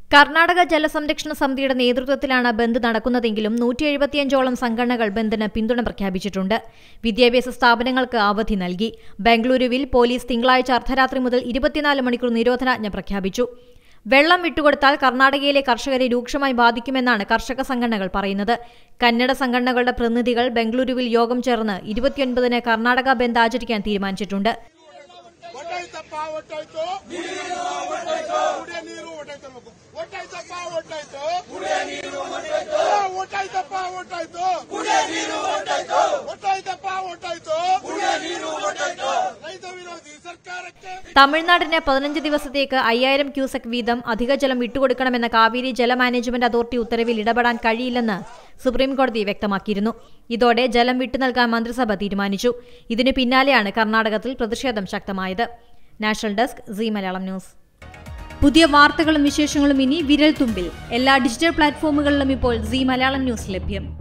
കർണാടക ജലസംരക്ഷണ സമിതിയുടെ നേതൃത്വത്തിലാണ് ബന്ദ് നടക്കുന്നതെങ്കിലും നൂറ്റി എഴുപത്തിയഞ്ചോളം സംഘടനകൾ ബന്ദിന് പിന്തുണ പ്രഖ്യാപിച്ചിട്ടുണ്ട് വിദ്യാഭ്യാസ സ്ഥാപനങ്ങൾക്ക് അവധി നൽകി ബംഗളൂരുവിൽ പോലീസ് തിങ്കളാഴ്ച അർദ്ധരാത്രി മുതൽ ഇരുപത്തിനാല് മണിക്കൂർ നിരോധനാജ്ഞ പ്രഖ്യാപിച്ചു വെള്ളം വിട്ടുകൊടുത്താൽ കർണാടകയിലെ കർഷകരെ രൂക്ഷമായി ബാധിക്കുമെന്നാണ് കർഷക സംഘടനകൾ പറയുന്നത് കന്നഡ സംഘടനകളുടെ പ്രതിനിധികൾ ബംഗളൂരുവിൽ യോഗം ചേർന്ന് ഇരുപത്തിയൊൻപതിന് കർണാടക ബന്ദ് ആചരിക്കാൻ തീരുമാനിച്ചിട്ടുണ്ട് ಒಟ್ಟಾಯ್ತಪ್ಪ ಒಟ್ಟಾಯ್ತು ಕುಡಿಯ ನೀರು ಒಟ್ಟಾಯ್ತು ಒಟ್ಟಾಯ್ತಪ್ಪ ಒಟ್ಟಾಯ್ತು ಒಟ್ಟಾಯ್ತಪ್ಪ ಒಟ್ಟಾಯ್ತು ಒಟ್ಟಾಯ್ತಪ್ಪ ಒಟ್ಟಾಯ್ತು ರೈತ ವಿರೋಧಿ ಸರ್ಕಾರಕ್ಕೆ തമിഴ്നാടിന് പതിനഞ്ച് ദിവസത്തേക്ക് അയ്യായിരം ക്യൂസെക് വീതം അധിക ജലം വിട്ടുകൊടുക്കണമെന്ന കാവേരി ജല മാനേജ്മെന്റ് അതോറിറ്റി ഉത്തരവിൽ ഇടപെടാൻ കഴിയില്ലെന്ന് സുപ്രീംകോടതി വ്യക്തമാക്കിയിരുന്നു ഇതോടെ ജലം വിട്ടു നൽകാൻ മന്ത്രിസഭ തീരുമാനിച്ചു ഇതിനു പിന്നാലെയാണ് കർണാടകത്തിൽ പ്രതിഷേധം ശക്തമായത് national desk Zee Malayalam news പുതിയ വാർത്തകളും വിശേഷങ്ങളും ഇനി വിരൽ തുമ്പിൽ എല്ലാ ഡിജിറ്റൽ പ്ലാറ്റ്ഫോമുകളിലും ഇപ്പോൾ സി മലയാളം ന്യൂസ് ലഭ്യം